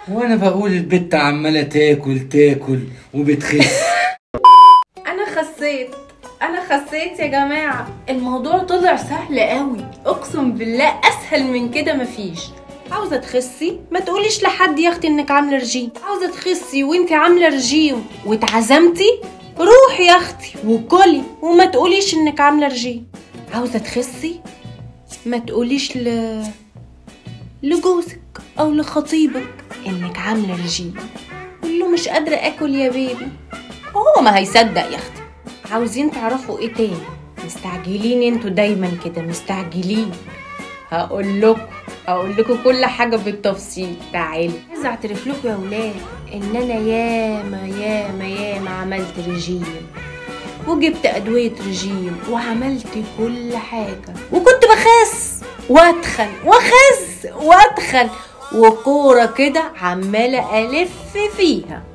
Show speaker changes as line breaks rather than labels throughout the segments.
وانا بقول البت عماله تاكل تاكل وبتخس
انا خسيت انا خسيت يا جماعه الموضوع طلع سهل قوي اقسم بالله اسهل من كده مفيش عاوزه تخسي ما تقوليش لحد يا اختي انك عامله رجيم عاوزه تخسي وانت عامله رجيم واتعزمتي روحي يا اختي وكلي وما تقوليش انك عامله رجيم عاوزه تخسي ما تقوليش ل لجوزك او لخطيبك انك عامله رجيم قول له مش قادره اكل يا بيبي هو ما هيصدق يا اختي عاوزين تعرفوا ايه تاني مستعجلين انتوا دايما كده مستعجلين هقول لكم هقول لكم كل حاجه بالتفصيل تعالوا عايزه اعترف لكم يا ولاد ان انا ياما ياما ياما عملت رجيم وجبت ادويه رجيم وعملت كل حاجه وكنت بخس واتخن واخس واتخن وكوره كده عماله الف فيها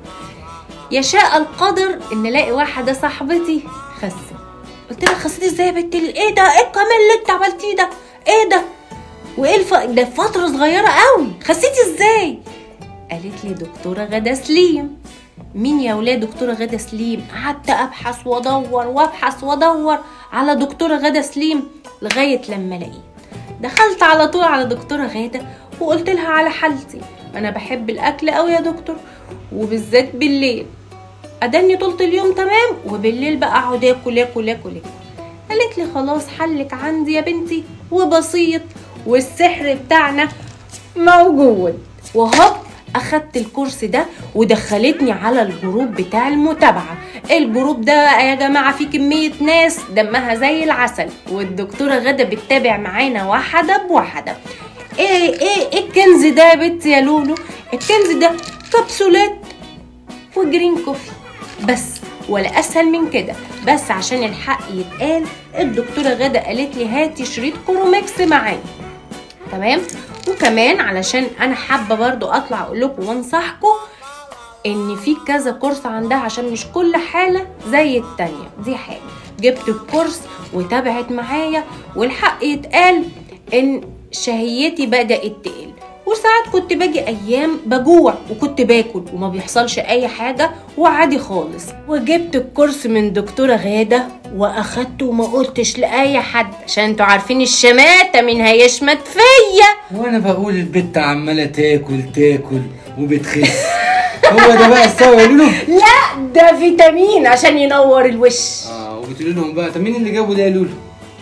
يشاء القدر ان الاقي واحده صاحبتي خست قلت لها خسيتي ازاي يا بنت ال- ايه ده ايه الكلام اللي انت عملتيه ده ايه ده وايه الف... ده في فتره صغيره قوي خسيتي ازاي قالت لي دكتوره غدا سليم مين يا ولاد دكتوره غدا سليم قعدت ابحث وادور وابحث وادور على دكتوره غدا سليم لغايه لما لقيت دخلت على طول على دكتوره غاده وقلت لها على حالتي انا بحب الاكل قوي يا دكتور وبالذات بالليل اداني طول اليوم تمام وبالليل بقى اقعد اكل اكل اكل اكل قالت لي خلاص حلك عندي يا بنتي وبسيط والسحر بتاعنا موجود وهوب اخدت الكورس ده ودخلتني على الجروب بتاع المتابعه الجروب ده بقى يا جماعه فيه كميه ناس دمها زي العسل والدكتوره غدا بتتابع معانا واحده بواحده ايه ايه ايه الكنز ده يا بنت يا لولو الكنز ده كبسولات وجرين كوفي بس ولا اسهل من كده بس عشان الحق يتقال الدكتوره غدا قالت لي هاتي شريط كورومكس معايا تمام وكمان علشان انا حابه برضو اطلع اقول لكم وانصحكم ان في كذا كورس عندها عشان مش كل حاله زي التانية دي حاجه جبت الكورس وتابعت معايا والحق يتقال ان شهيتي بدات تقل وساعات كنت باجي ايام بجوع وكنت باكل وما بيحصلش اي حاجه وعادي خالص وجبت الكورس من دكتوره غاده واخدته وما قلتش لاي حد عشان انتوا عارفين الشماته مين هيشمت فيا
وانا بقول البت عماله تاكل تاكل وبتخس هو ده بقى السبب يقولوا له
لا ده فيتامين عشان ينور الوش
اه وبتقولوا لهم بقى طب مين اللي جابه ده يا لولو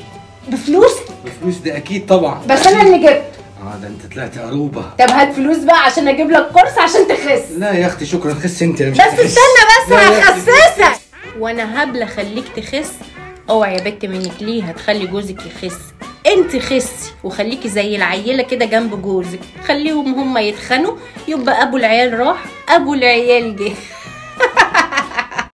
بفلوس
الفلوس ده اكيد طبعا
بس انا اللي جبت
اه ده انت طلعت قروبه
طب هات فلوس بقى عشان اجيب لك كورس عشان تخس
لا يا اختي شكرا خس انت انا مش
بس
هتخس.
استنى بس
لا يا أختي.
هخسسك وانا هبله خليك تخس اوعى يا بت منك ليه هتخلي جوزك يخس انت خسي وخليكي زي العيله كده جنب جوزك خليهم هما يتخنوا يبقى ابو العيال راح ابو العيال جه